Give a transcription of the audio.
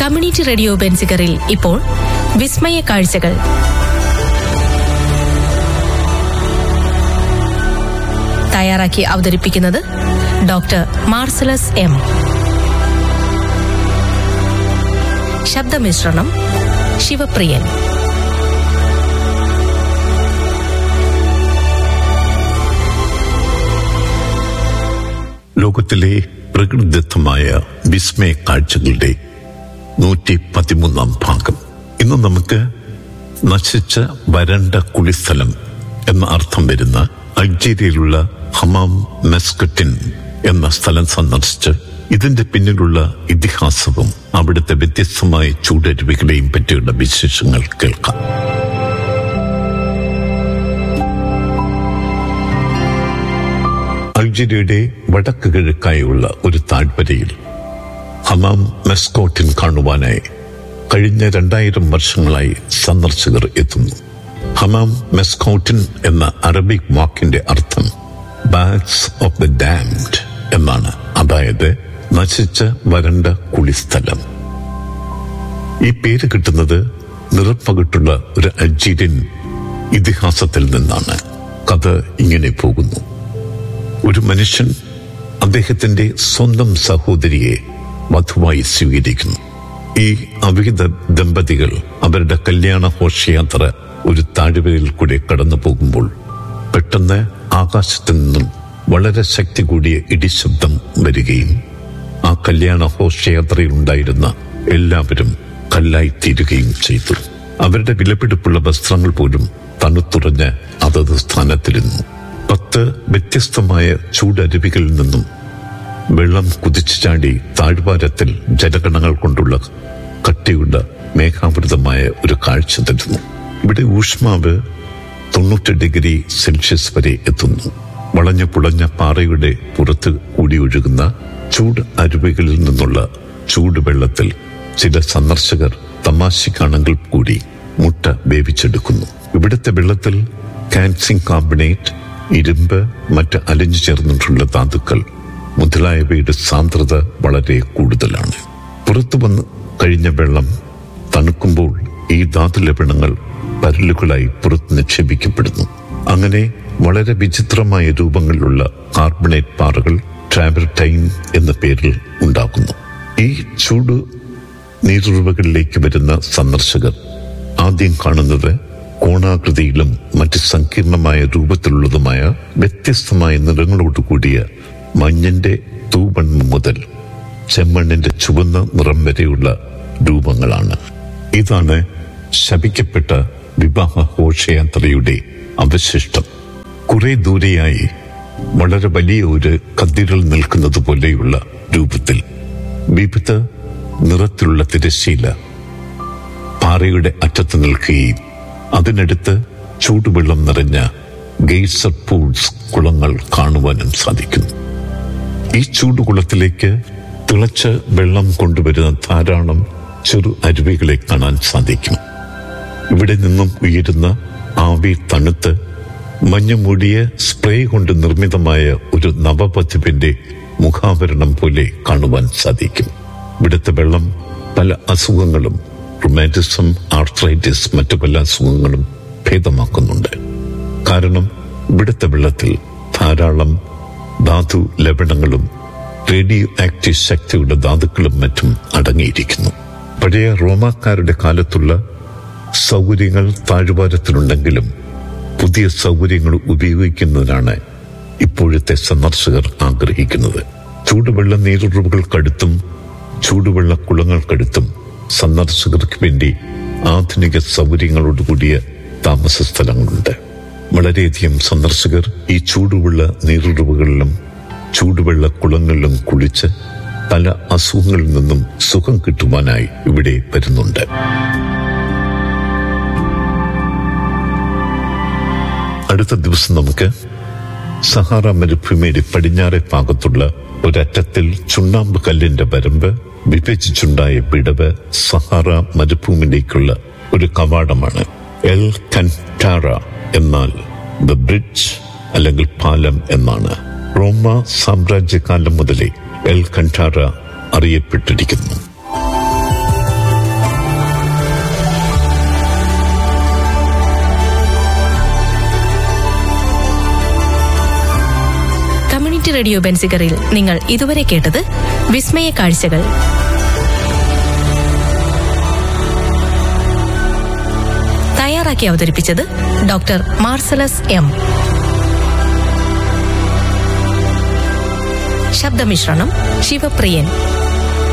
community radio ബെൻസിക്കറിൽ ഇപ്പോൾ വിസ്മയ കാഴ്ചകൾ തയ്യാറാക്കി അവതരിപ്പിക്കുന്നത് ഡോക്ടർ മാർസലസ് എം ശബ്ദമിശ്രണം ശിവപ്രിയൻ ലോകത്തിലെ പ്രകൃതിദത്തമായ വിസ്മയ കാഴ്ചകളുടെ നൂറ്റി പതിമൂന്നാം ഭാഗം ഇന്ന് നമുക്ക് നശിച്ച വരണ്ട കുളിസ്ഥലം എന്ന അർത്ഥം വരുന്ന അൾജീരിയയിലുള്ള ഹമാം മെസ്കറ്റിൻ എന്ന സ്ഥലം സന്ദർശിച്ച് ഇതിന്റെ പിന്നിലുള്ള ഇതിഹാസവും അവിടുത്തെ വ്യത്യസ്തമായ ചൂടരുവികളെയും പറ്റിയുള്ള വിശേഷങ്ങൾ കേൾക്കാം അൾജീരിയയുടെ വടക്ക് കിഴക്കായുള്ള ഒരു താഴ്വരയിൽ ഹമാം മെസ്കോട്ടിൻ കാണുവാനായി കഴിഞ്ഞ രണ്ടായിരം വർഷങ്ങളായി സന്ദർശകർ എത്തുന്നു ഹമാം മെസ്കോട്ടിൻ എന്ന അറബിക് വാക്കിന്റെ അർത്ഥം ബാഗ്സ് ഓഫ് ദ ഡാംഡ് എന്നാണ് അതായത് നശിച്ച വരണ്ട കുളിസ്ഥലം ഈ പേര് കിട്ടുന്നത് നിറപ്പകിട്ടുള്ള ഒരു അൾജീരിയൻ ഇതിഹാസത്തിൽ നിന്നാണ് കഥ ഇങ്ങനെ പോകുന്നു ഒരു മനുഷ്യൻ അദ്ദേഹത്തിന്റെ സ്വന്തം സഹോദരിയെ വധുവായി സ്വീകരിക്കുന്നു ഈ അവിഹിത ദമ്പതികൾ അവരുടെ കല്യാണ ഘോഷയാത്ര ഒരു താഴ്വരയിൽ കൂടെ കടന്നു പോകുമ്പോൾ പെട്ടെന്ന് ആകാശത്തു നിന്നും വളരെ ശക്തി കൂടിയ ഇടിശബ്ദം വരികയും ആ കല്യാണ ഘോഷയാത്രയിൽ ഉണ്ടായിരുന്ന എല്ലാവരും കല്ലായി തീരുകയും ചെയ്തു അവരുടെ വിലപിടിപ്പുള്ള വസ്ത്രങ്ങൾ പോലും തണുത്തുറഞ്ഞ് അതത് സ്ഥാനത്തിരുന്നു പത്ത് വ്യത്യസ്തമായ ചൂടരുവികളിൽ നിന്നും വെള്ളം കുതിച്ചു ചാടി താഴ്വാരത്തിൽ ജലഗണങ്ങൾ കൊണ്ടുള്ള കട്ടിയുള്ള മേഘാവൃതമായ ഒരു കാഴ്ച തരുന്നു ഇവിടെ ഊഷ്മാവ് തൊണ്ണൂറ്റി ഡിഗ്രി സെൽഷ്യസ് വരെ എത്തുന്നു വളഞ്ഞു പുളഞ്ഞ പാറയുടെ പുറത്ത് കൂടി ഒഴുകുന്ന ചൂട് അരുവികളിൽ നിന്നുള്ള ചൂടുവെള്ളത്തിൽ ചില സന്ദർശകർ തമാശക്കാണെങ്കിൽ കൂടി മുട്ട വേവിച്ചെടുക്കുന്നു ഇവിടുത്തെ വെള്ളത്തിൽ കാൽസ്യം കാർബണേറ്റ് ഇരുമ്പ് മറ്റ് അലിഞ്ഞു ചേർന്നിട്ടുള്ള ധാതുക്കൾ മുതലായവയുടെ സാന്ദ്രത വളരെ കൂടുതലാണ് പുറത്തു വന്ന് കഴിഞ്ഞ വെള്ളം തണുക്കുമ്പോൾ ഈ ധാതു ലവണങ്ങൾ പരലുകളായി പുറത്ത് നിക്ഷേപിക്കപ്പെടുന്നു അങ്ങനെ വളരെ വിചിത്രമായ രൂപങ്ങളിലുള്ള കാർബണേറ്റ് പാറകൾ ട്രാവർടൈൻ എന്ന പേരിൽ ഉണ്ടാക്കുന്നു ഈ ചൂട് നീരുറവകളിലേക്ക് വരുന്ന സന്ദർശകർ ആദ്യം കാണുന്നത് കോണാകൃതിയിലും മറ്റ് സങ്കീർണമായ രൂപത്തിലുള്ളതുമായ വ്യത്യസ്തമായ നിറങ്ങളോട് കൂടിയ മഞ്ഞന്റെ തൂവണ്മ മുതൽ ചെമ്മണ്ണിന്റെ ചുവന്ന നിറം വരെയുള്ള രൂപങ്ങളാണ് ഇതാണ് ശപിക്കപ്പെട്ട വിവാഹ ഘോഷയാത്രയുടെ അവശിഷ്ടം കുറെ ദൂരെയായി വളരെ വലിയ ഒരു കതിരിൽ നിൽക്കുന്നത് പോലെയുള്ള രൂപത്തിൽ വിവിധ നിറത്തിലുള്ള തിരശ്ശീല പാറയുടെ അറ്റത്ത് നിൽക്കുകയും അതിനടുത്ത് ചൂടുവെള്ളം നിറഞ്ഞ ഗെയ്സർ പൂൾസ് കുളങ്ങൾ കാണുവാനും സാധിക്കുന്നു ഈ ചൂടുകുളത്തിലേക്ക് തിളച്ച വെള്ളം കൊണ്ടുവരുന്ന ധാരാളം ചെറു അരുവികളെ കാണാൻ സാധിക്കും ഇവിടെ നിന്നും ഉയരുന്ന ആവി തണുത്ത് മഞ്ഞുമൂടിയ സ്പ്രേ കൊണ്ട് നിർമ്മിതമായ ഒരു നവവധുവിന്റെ മുഖാവരണം പോലെ കാണുവാൻ സാധിക്കും ഇവിടുത്തെ വെള്ളം പല അസുഖങ്ങളും റൊമാറ്റിസം ആർത്രൈറ്റിസ് മറ്റു പല അസുഖങ്ങളും ഭേദമാക്കുന്നുണ്ട് കാരണം ഇവിടുത്തെ വെള്ളത്തിൽ ധാരാളം ധാതു ലവണങ്ങളും റേഡിയോ ആക്റ്റീവ് ശക്തിയുടെ ധാതുക്കളും മറ്റും അടങ്ങിയിരിക്കുന്നു പഴയ റോമാക്കാരുടെ കാലത്തുള്ള സൗകര്യങ്ങൾ താഴ്വാരത്തിലുണ്ടെങ്കിലും പുതിയ സൗകര്യങ്ങൾ ഉപയോഗിക്കുന്നതിനാണ് ഇപ്പോഴത്തെ സന്ദർശകർ ആഗ്രഹിക്കുന്നത് ചൂടുവെള്ള നീരുറവുകൾക്കടുത്തും ചൂടുവെള്ള കുളങ്ങൾക്കടുത്തും സന്ദർശകർക്ക് വേണ്ടി ആധുനിക സൗകര്യങ്ങളോടുകൂടിയ താമസ സ്ഥലങ്ങളുണ്ട് വളരെയധികം സന്ദർശകർ ഈ ചൂടുവെള്ള നീരുറവുകളിലും ചൂടുവെള്ള കുളങ്ങളിലും കുളിച്ച് പല അസുഖങ്ങളിൽ നിന്നും സുഖം കിട്ടുവാനായി ഇവിടെ വരുന്നുണ്ട് അടുത്ത ദിവസം നമുക്ക് സഹാറ മരുഭൂമിയുടെ പടിഞ്ഞാറെ ഭാഗത്തുള്ള ഒരറ്റത്തിൽ ചുണ്ണാമ്പ് കല്ലിന്റെ വരമ്പ് വിഭജിച്ചുണ്ടായ വിടവ് സഹാറ മരുഭൂമിയിലേക്കുള്ള ഒരു കവാടമാണ് എൽ കൻറ്റാറ എന്നാൽ ദ ബ്രിഡ്ജ് അല്ലെങ്കിൽ പാലം എന്നാണ് റോമ സാമ്രാജ്യകാലം മുതലേ എൽ കൻറ്റാറ അറിയപ്പെട്ടിരിക്കുന്നു കമ്മ്യൂണിറ്റി റേഡിയോ ബെൻസിഗറിൽ നിങ്ങൾ ഇതുവരെ കേട്ടത് വിസ്മയ കാഴ്ചകൾ തയ്യാറാക്കി അവതരിപ്പിച്ചത് ഡോക്ടർ മാർസലസ് എം ശബ്ദമിശ്രണം ശിവപ്രിയൻ